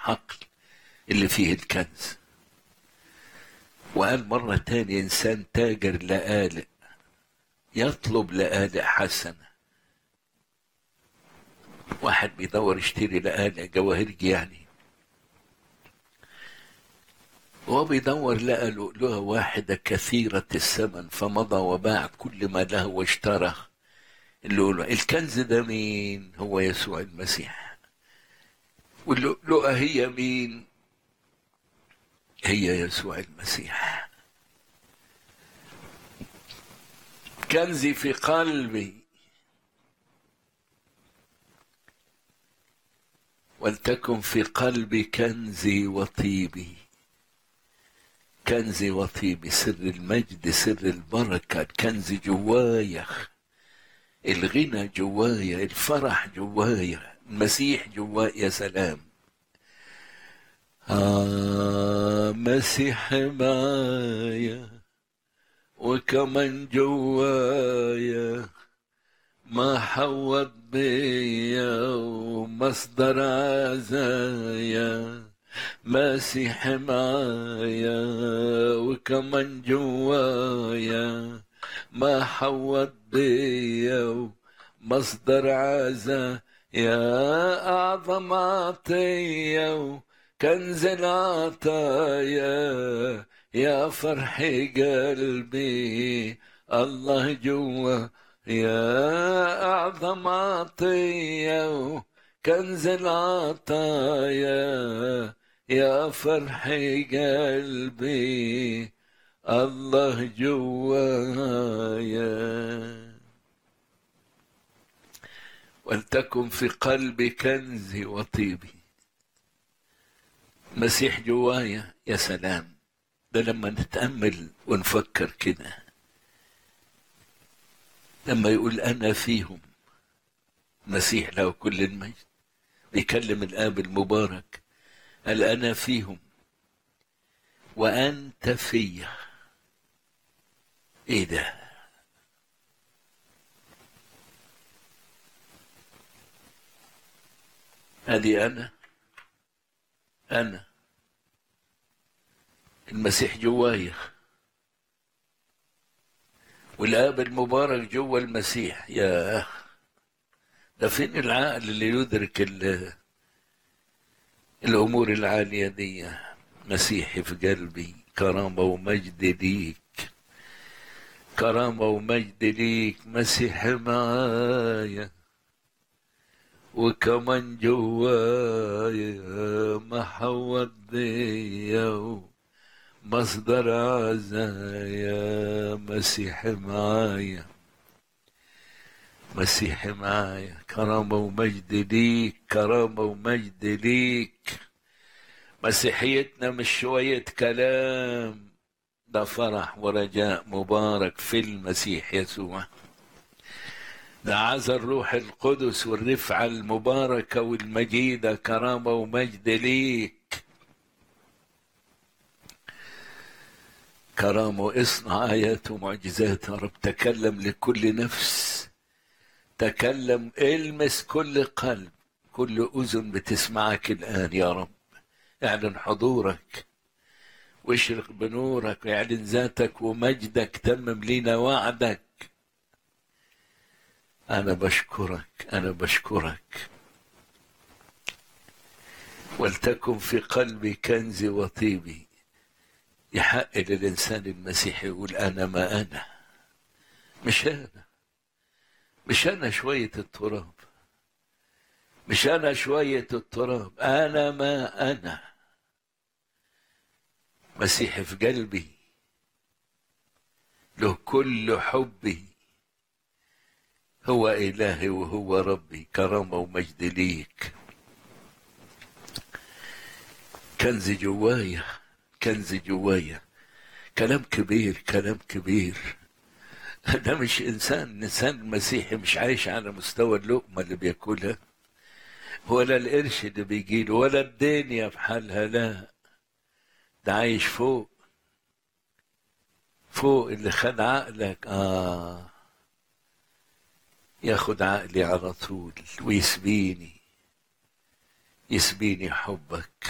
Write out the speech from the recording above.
الحقل اللي فيه الكنز وقال مرة تاني إنسان تاجر لآلئ يطلب لآلئ حسنة واحد بيدور يشتري لآلئ جواهرجي يعني وهو بيدور لقى لؤلؤة واحدة كثيرة الثمن فمضى وباع كل ما له واشترى اللؤلؤة الكنز ده مين هو يسوع المسيح واللؤلؤة هي مين هي يسوع المسيح كنزي في قلبي ولتكن في قلبي كنزي وطيبي كنزي وطيبي سر المجد سر البركة الكنز جوايا الغنى جوايا الفرح جوايا المسيح جوايا يا سلام آه مسيح معايا وكمان جوايا ما حوط بيا ومصدر عزايا مسيح معايا وكمان جوايا ما حوط بيا ومصدر عزا يا أعظم عطية كنز العطايا يا فرح قلبي الله جوا يا أعظم عطية كنز العطايا يا فرح قلبي الله جوايا ولتكن في قلبي كنزي وطيبي مسيح جوايا يا سلام ده لما نتأمل ونفكر كده لما يقول أنا فيهم مسيح له كل المجد بيكلم الآب المبارك قال أنا فيهم وأنت فيا إيه ده هذه أنا أنا المسيح جوايا والآب المبارك جوا المسيح يا ده فين العقل اللي يدرك الأمور العالية دي مسيحي في قلبي كرامة ومجد ليك كرامة ومجد ليك مسيح معايا وكمان جوايا محوط بيا مصدر عزايا مسيح معايا مسيح معايا كرامة ومجد ليك كرامة ومجد ليك مسيحيتنا مش شوية كلام ده فرح ورجاء مبارك في المسيح يسوع ده عز الروح القدس والرفعة المباركة والمجيدة كرامة ومجد ليك كرامة واصنع آيات ومعجزات يا رب تكلم لكل نفس تكلم المس كل قلب كل أذن بتسمعك الآن يا رب اعلن حضورك واشرق بنورك واعلن ذاتك ومجدك تمم لينا وعدك أنا بشكرك أنا بشكرك ولتكن في قلبي كنزي وطيبي يحق للإنسان المسيحي يقول أنا ما أنا مش أنا مش أنا شوية التراب مش أنا شوية التراب أنا ما أنا مسيحي في قلبي له كل حبي هو إلهي وهو ربي كرامة ومجد ليك كنز جوايا كنز جوايا كلام كبير كلام كبير ده مش إنسان إنسان مسيحي مش عايش على مستوى اللقمة اللي بياكلها ولا القرش اللي بيجيله ولا الدنيا في حالها لا ده عايش فوق فوق اللي خد عقلك آه ياخد عقلي على طول ويسبيني يسبيني حبك